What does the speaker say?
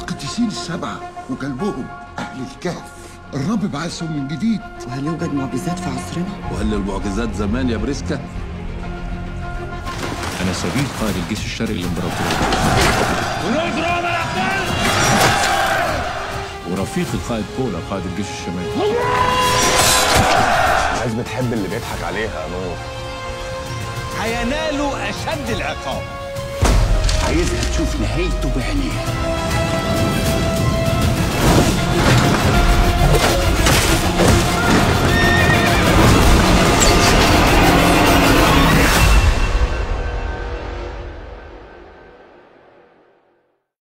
القديسين السبعة وقلبهم أهل الكهف الرب بعثهم من جديد وهل يوجد معجزات في عصرنا؟ وهل المعجزات زمان يا بريسكا؟ أنا سبيل قائد الجيش الشرقي الإمبراطوري ورفيق القائد بولا قائد الجيش الشمالي الناس بتحب اللي بيضحك عليها يا نور هينالوا أشد العقاب عايزها تشوف نهايته بعينيها